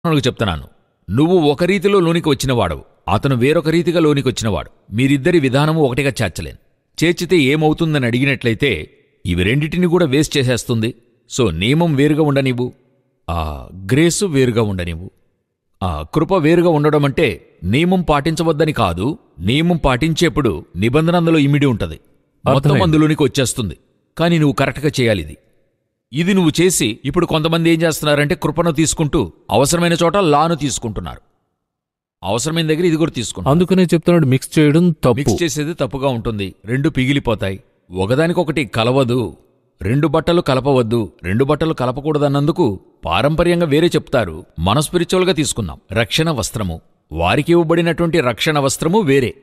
ఉదాహరణకు చెప్తున్నాను నువ్వు ఒక రీతిలో లోనికి వచ్చినవాడవు అతను వేరొక రీతిగా లోనికి వచ్చినవాడు మీరిద్దరి విధానము ఒకటిగా చేర్చలేను చేర్చితే ఏమవుతుందని అడిగినట్లయితే ఇవి రెండిటిని కూడా వేస్ట్ చేసేస్తుంది సో నియమం వేరుగా ఉండనివ్వు ఆ గ్రేసు వేరుగా ఉండనివ్వు ఆ కృప వేరుగా ఉండడం అంటే నియమం పాటించవద్దని కాదు నియమం పాటించేప్పుడు నిబంధన అందులో ఇమిడి ఉంటది మొత్తం అర్థమైంది. అందులోనికి వచ్చేస్తుంది కానీ నువ్వు కరెక్ట్గా చేయాలి ఇది ఇది నువ్వు చేసి ఇప్పుడు కొంతమంది ఏం చేస్తున్నారంటే కృపను తీసుకుంటూ అవసరమైన చోట లాను తీసుకుంటున్నారు అవసరమైన దగ్గర ఇది కూడా తీసుకుంటారు అందుకనే చెప్తున్నాడు మిక్స్ చేయడం తప్పు మిక్స్ చేసేది తప్పుగా ఉంటుంది రెండు పిగిలిపోతాయి ఒకదానికొకటి కలవదు రెండు బట్టలు కలపవద్దు రెండు బట్టలు కలపకూడదన్నందుకు పారంపర్యంగా వేరే చెప్తారు మన స్పిరిచువల్గా తీసుకుందాం రక్షణ వస్త్రము వారికి ఇవ్వబడినటువంటి రక్షణ వస్త్రము వేరే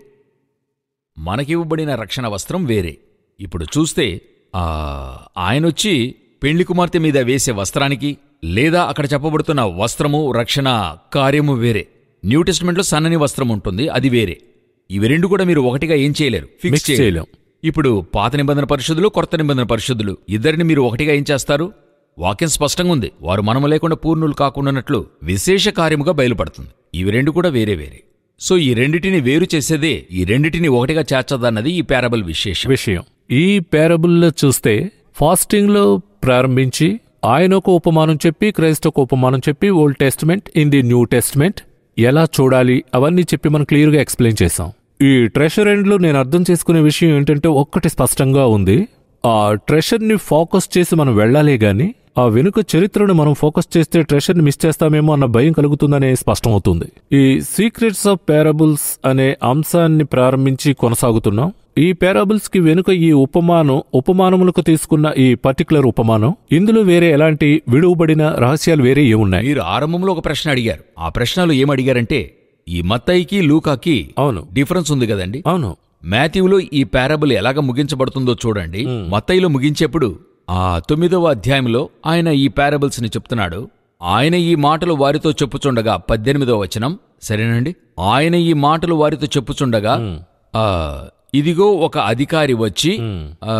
మనకివ్వబడిన రక్షణ వస్త్రం వేరే ఇప్పుడు చూస్తే ఆ ఆయనొచ్చి పెళ్లి కుమార్తె మీద వేసే వస్త్రానికి లేదా అక్కడ చెప్పబడుతున్న వస్త్రము రక్షణ కార్యము వేరే న్యూ టెస్ట్మెంట్లో సన్నని వస్త్రం ఉంటుంది అది వేరే ఇవి రెండు కూడా మీరు ఒకటిగా ఏం చేయలేరు ఫిక్స్ మిక్స్ చేయలేరు చేయలేం ఇప్పుడు పాత నిబంధన పరిశుద్ధులు కొత్త నిబంధన పరిశుద్ధులు ఇద్దరిని మీరు ఒకటిగా ఏం చేస్తారు వాక్యం స్పష్టంగా ఉంది వారు మనము లేకుండా పూర్ణులు కాకుండానట్లు విశేష కార్యముగా బయలుపడుతుంది ఇవి రెండు కూడా వేరే వేరే సో ఈ రెండిటిని వేరు చేసేదే ఈ రెండిటిని ఒకటిగా చేర్చదన్నది ఈ పారబుల్ విశేషం విషయం ఈ పేరబుల్లో చూస్తే ఫాస్టింగ్ లో ప్రారంభించి ఆయన ఒక ఉపమానం చెప్పి క్రైస్త ఒక ఉపమానం చెప్పి old testament in the new testament ఎలా చూడాలి అవన్నీ చెప్పి మనం క్లియర్ గా ఎక్స్ప్లెయిన్ చేసాం ఈ ట్రెషర్ ఎండ్ లో నేను అర్థం చేసుకునే విషయం ఏంటంటే ఒక్కటి స్పష్టంగా ఉంది ఆ ట్రెషర్ ని ఫోకస్ చేసి మనం వెళ్ళాలే గాని ఆ వెనుక చరిత్రను మనం ఫోకస్ చేస్తే ట్రెషర్ ని మిస్ చేస్తామేమో అన్న భయం కలుగుతుందనే స్పష్టమవుతుంది ఈ సీక్రెట్స్ ఆఫ్ పారబుల్స్ అనే అంశాన్ని ప్రారంభించి కొనసాగుతున్నాం ఈ పారాబుల్స్ కి వెనుక ఈ ఉపమానం ఉపమానములకు తీసుకున్న ఈ పర్టికులర్ ఉపమానం ఇందులో వేరే ఎలాంటి విడువబడిన రహస్యాలు వేరే ఏమున్నాయి మీరు ఆరంభంలో ఒక ప్రశ్న అడిగారు ఆ ప్రశ్నలు ఏమడిగారంటే ఈ మత్తయికి లూకాకి అవును డిఫరెన్స్ ఉంది కదండి అవును మాథ్యూలో ఈ పారబుల్ ఎలాగ ముగించబడుతుందో చూడండి మత్తయిలో ముగించేప్పుడు ఆ తొమ్మిదవ అధ్యాయంలో ఆయన ఈ పారబుల్స్ ని చెప్తున్నాడు ఆయన ఈ మాటలు వారితో చెప్పుచుండగా పద్దెనిమిదవ వచనం సరేనండి ఆయన ఈ మాటలు వారితో చెప్పుచుండగా ఆ ఇదిగో ఒక అధికారి వచ్చి ఆ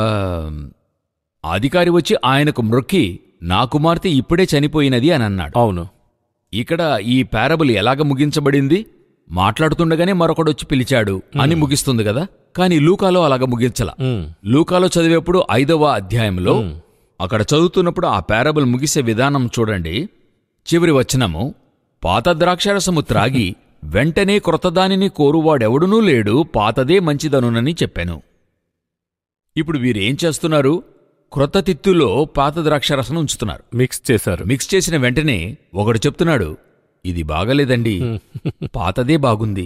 ఆ అధికారి వచ్చి ఆయనకు మ్రొక్కి నా కుమార్తె ఇప్పుడే చనిపోయినది అని అన్నాడు అవును ఇక్కడ ఈ పారబుల్ ఎలాగ ముగించబడింది మాట్లాడుతుండగానే మరొకడొచ్చి పిలిచాడు అని ముగిస్తుంది కదా కానీ లూకాలో అలాగ ముగించల ఉమ్, లూకాలో చదివేప్పుడు ఐదవ అధ్యాయంలో అక్కడ చదువుతున్నప్పుడు ఆ పారబుల్ ముగిసే విధానం చూడండి చివరి వచనము పాత ద్రాక్షరసము త్రాగి వెంటనే క్రొత్తదానిని కోరువాడెవడునూ లేడు పాతదే మంచిదనునని చెప్పాను ఇప్పుడు వీరేం చేస్తున్నారు క్రొత్త తిత్తులో పాత ద్రాక్షరసం ఉంచుతున్నారు మిక్స్ చేశారు మిక్స్ చేసిన వెంటనే ఒకడు చెప్తున్నాడు ఇది బాగలేదండి పాతదే బాగుంది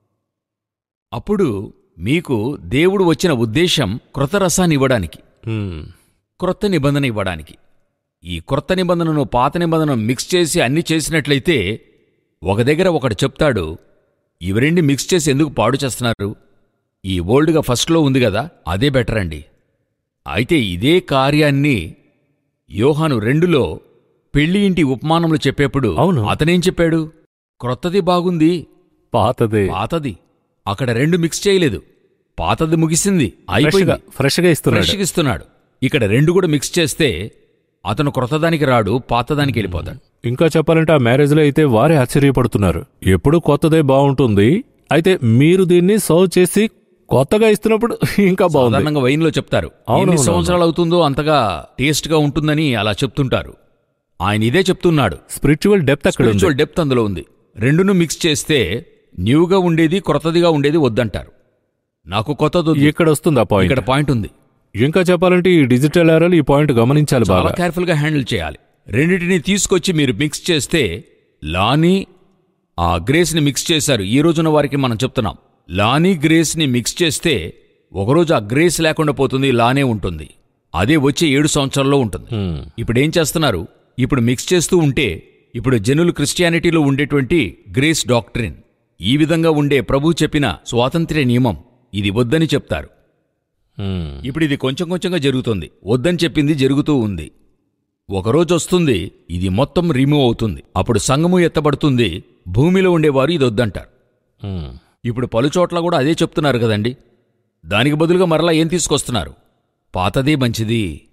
అప్పుడు మీకు దేవుడు వచ్చిన ఉద్దేశం క్రొత్త రసాన్ని ఇవ్వడానికి ఉమ్, క్రొత్త నిబంధన ఇవ్వడానికి ఈ క్రొత్త నిబంధనను పాత నిబంధనను మిక్స్ చేసి అన్ని చేసినట్లయితే ఒక దగ్గర ఒకడు చెప్తాడు ఇవి రెండు మిక్స్ చేసి ఎందుకు పాడు చేస్తున్నారు ఈ ఓల్డ్గా ఫస్ట్లో ఉంది కదా అదే బెటర్ అండి అయితే ఇదే కార్యాన్ని యోహాను రెండులో పెళ్లి ఇంటి ఉపమానములు చెప్పేప్పుడు అవును. అతనేం చెప్పాడు క్రొత్తది బాగుంది పాతదే పాతది అక్కడ రెండు మిక్స్ చేయలేదు పాతది ముగిసింది ఫ్రెష్ గా అయిపోయింది ఫ్రెష్ గా ఇస్తున్నాడు ఫ్రెష్గా ఇస్తున్నాడు ఇక్కడ రెండు కూడా మిక్స్ చేస్తే అతను క్రొత్తదానికి రాడు పాతదానికి వెళ్ళిపోతాడు ఇంకా చెప్పాలంటే ఆ మ్యారేజ్ లో అయితే వారే ఆశ్చర్యపడుతున్నారు ఎప్పుడు కొత్తదే బాగుంటుంది అయితే మీరు దీన్ని సర్వ్ చేసి కొత్తగా ఇస్తున్నప్పుడు ఇంకా బాగుంది సాధారణంగా వైన్లో చెప్తారు అవును, ఎన్ని అవును, సంవత్సరాలు అవుతుందో అంతగా టేస్ట్గా ఉంటుందని అలా చెప్తుంటారు ఆయన ఇదే చెప్తున్నాడు స్పిరిచువల్ డెప్త్ అక్కడ ఉంది స్పిరిచువల్ డెప్త్ అందులో ఉంది రెండును మిక్స్ చేస్తే న్యూగా ఉండేది క్రొత్తదిగా ఉండేది వద్దంటారు నాకు కొత్తది వద్దు. ఇక్కడ వస్తుంది ఆ పాయింట్ ఇక్కడ పాయింట్ ఉంది ఇంకా చెప్పాలంటే ఈ డిజిటల్ ఏరాలు ఈ పాయింట్ గమనించాలి చాలా బాగా కేర్ఫుల్ గా హ్యాండిల్ చేయాలి రెండింటిని తీసుకొచ్చి మీరు మిక్స్ చేస్తే లాని ఆ గ్రేస్ ని మిక్స్ చేశారు ఈ రోజున వారికి మనం చెప్తున్నాం లాని గ్రేస్ ని మిక్స్ చేస్తే ఒకరోజు ఆ గ్రేస్ లేకుండా పోతుంది లానే ఉంటుంది అదే వచ్చే ఏడు సంవత్సరాల్లో ఉంటుంది హ్మ్. ఇప్పుడు ఏం చేస్తున్నారు ఇప్పుడు మిక్స్ చేస్తూ ఉంటే ఇప్పుడు జనులు క్రిస్టియానిటీలో ఉండేటువంటి గ్రేస్ డాక్ట్రిన్ ఈ విధంగా ఉండే ప్రభు చెప్పిన స్వాతంత్ర్య నియమం ఇది వద్దని చెప్తారు హ్మ్. ఇప్పుడు ఇది కొంచెం కొంచెంగా జరుగుతుంది వద్దని చెప్పింది జరుగుతూ ఉంది ఒకరోజు వస్తుంది ఇది మొత్తం రిమూవ్ అవుతుంది అప్పుడు సంగము ఎత్తబడుతుంది భూమిలో ఉండేవారు ఇది వద్దంటారు హ్మ్. ఇప్పుడు పలుచోట్ల కూడా అదే చెప్తున్నారు కదండి దానికి బదులుగా మరలా ఏం తీసుకొస్తున్నారు పాతదే మంచిది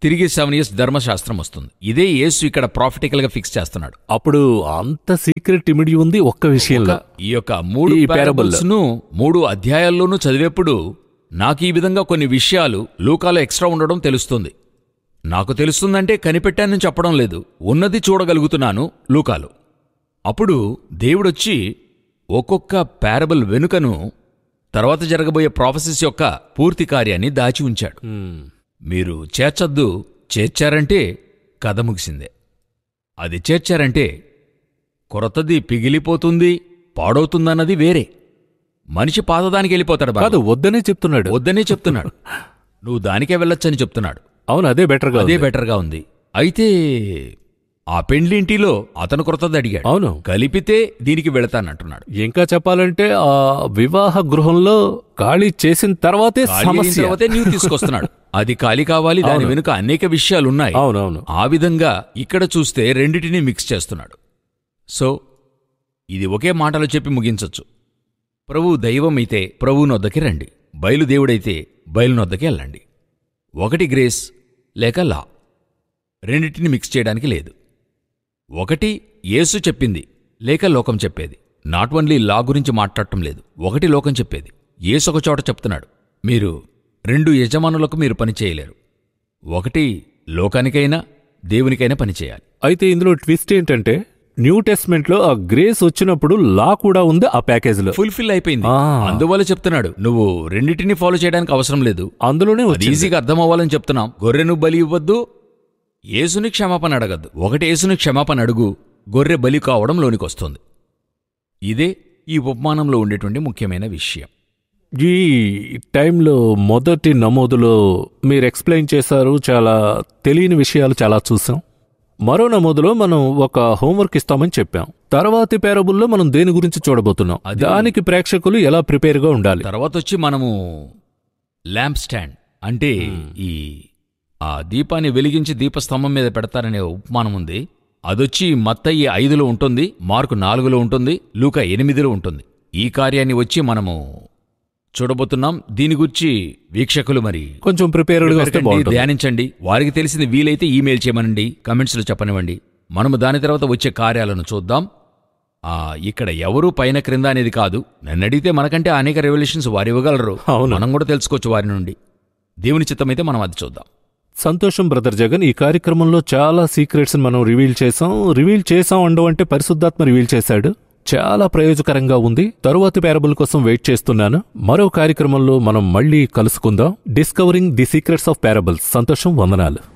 తిరిగి సెవెన్ ఇయర్స్ ధర్మశాస్త్రం వస్తుంది ఇదే యేసు ఇక్కడ ప్రాఫిటికల్ గా ఫిక్స్ చేస్తున్నాడు అప్పుడు అంత సీక్రెట్ ఇమిడి ఉంది ఒక్క విషయంలో ఈ యొక్క మూడు ఈ parable. పారబుల్స్ ను మూడు అధ్యాయాల్లోనూ చదివేప్పుడు నాకు ఈ విధంగా కొన్ని విషయాలు లూకాలో ఎక్స్ట్రా ఉండడం తెలుస్తుంది నాకు తెలుస్తుందంటే కనిపెట్టానని చెప్పడం లేదు ఉన్నది చూడగలుగుతున్నాను లూకాలో అప్పుడు దేవుడొచ్చి ఒక్కొక్క పారబుల్ వెనుకను తర్వాత జరగబోయే ప్రాఫెసెస్ యొక్క పూర్తి కార్యాన్ని దాచి ఉంచాడు మ్మ్. మీరు చేర్చొద్దు చేర్చారంటే కథ ముగిసిందే అది చేర్చారంటే కొరతది పిగిలిపోతుంది పాడవుతుందన్నది వేరే మనిషి పాతదానికి వెళ్ళిపోతాడు బాబు. కాదు వద్దనే చెప్తున్నాడు వద్దనే చెప్తున్నాడు నువ్వు దానికే వెళ్ళొచ్చని చెప్తున్నాడు అవును అదే బెటర్ గా అదే ఉంది. బెటర్గా ఉంది అయితే ఆ పెండ్లింటిలో అతను కొరతది అడిగాడు అవును కలిపితే దీనికి వెళతానంటున్నాడు ఇంకా చెప్పాలంటే ఆ వివాహ గృహంలో ఖాళీ చేసిన తర్వాతే ఖాళీ అయిన సమస్య తర్వాతే నీవు తీసుకొస్తున్నాడు అది ఖాళీ కావాలి దాని అవును. వెనుక అనేక విషయాలున్నాయి అవునవును ఆ విధంగా ఇక్కడ చూస్తే రెండిటిని మిక్స్ చేస్తున్నాడు సో ఇది ఒకే మాటలో చెప్పి ముగించొచ్చు ప్రభు దైవమైతే ప్రభు నొద్దకి రండి బయలుదేవుడైతే బయలునొద్దకి వెళ్ళండి ఒకటి గ్రేస్ లేక లా రెండిటిని మిక్స్ చేయడానికి లేదు ఒకటి యేసు చెప్పింది లేక లోకం చెప్పేది నాట్ ఓన్లీ లా గురించి మాట్లాడటం లేదు ఒకటి లోకం చెప్పేది యేసు ఒక చోట చెప్తున్నాడు మీరు రెండు యజమానులకు మీరు పని చేయలేరు ఒకటి లోకానికైనా దేవునికైనా పని చేయాలి అయితే ఇందులో ట్విస్ట్ ఏంటంటే న్యూ టెస్ట్మెంట్ లో ఆ గ్రేస్ వచ్చినప్పుడు లా కూడా ఉంది ఆ ప్యాకేజ్ లో ఫుల్ఫిల్ అయిపోయింది ఆ. అందువల్ల చెప్తున్నాడు నువ్వు రెండింటిని ఫాలో చేయడానికి అవసరం లేదు అందులోనే అది వచ్చింది ఈజీగా అర్థం అవ్వాలని చెప్తున్నాం గొర్రెను బలి ఇవ్వద్దు యేసుని క్షమాపణ అడగద్దు ఒకటి యేసుని క్షమాపణ అడుగు గొర్రె బలి కావడం లోనికి వస్తుంది ఇదే ఈ ఉపమానంలో ఉండేటువంటి ముఖ్యమైన విషయం ఈ టైంలో మొదటి నమోదులో మీరు ఎక్స్ప్లెయిన్ చేశారు చాలా తెలియని విషయాలు చాలా చూసాం మరో నమోదులో మనం ఒక హోంవర్క్ ఇస్తామని చెప్పాం తర్వాతి పేరబుల్లో మనం దేని గురించి చూడబోతున్నాం అది- దానికి ప్రేక్షకులు ఎలా ప్రిపేర్ గా ఉండాలి తర్వాత వచ్చి మనము ల్యాంప్ స్టాండ్ అంటే ఈ ఆ దీపాన్ని వెలిగించి దీపస్తంభం మీద పెడతారనే ఉపమానం ఉంది అదొచ్చి మత్తయ్య ఐదులో ఉంటుంది మార్కు నాలుగులో ఉంటుంది లూక ఎనిమిదిలో ఉంటుంది ఈ కార్యాన్ని వచ్చి మనము చూడబోతున్నాం దీని గురించి వీక్షకులు మరి కొంచెం ప్రిపేర్డ్ గా వస్తే ప్రిపేర్ కండి, బాగుంటుంది ధ్యానించండి వారికి తెలిసింది వీలైతే ఈమెయిల్ చేయమనండి కమెంట్స్లో చెప్పనివ్వండి మనము దాని తర్వాత వచ్చే కార్యాలను చూద్దాం ఆ ఇక్కడ ఎవరు పైన క్రింద అనేది కాదు నన్ను అడిగితే మనకంటే అనేక రెవల్యూషన్స్ వారు ఇవ్వగలరు అవును. మనం కూడా తెలుసుకోవచ్చు వారి నుండి దేవుని చిత్తమైతే మనం అది చూద్దాం సంతోషం బ్రదర్ జగన్ ఈ కార్యక్రమంలో చాలా సీక్రెట్స్ మనం రివీల్ చేసాం రివీల్ చేసాం అండం అంటే పరిశుద్ధాత్మ రివీల్ చేశాడు చాలా ప్రయోజకరంగా ఉంది తరువాతి పేరబుల్ కోసం వెయిట్ చేస్తున్నాను మరో కార్యక్రమంలో మనం మళ్ళీ కలుసుకుందాం discovering the secrets of parables సంతోషం వందనాలు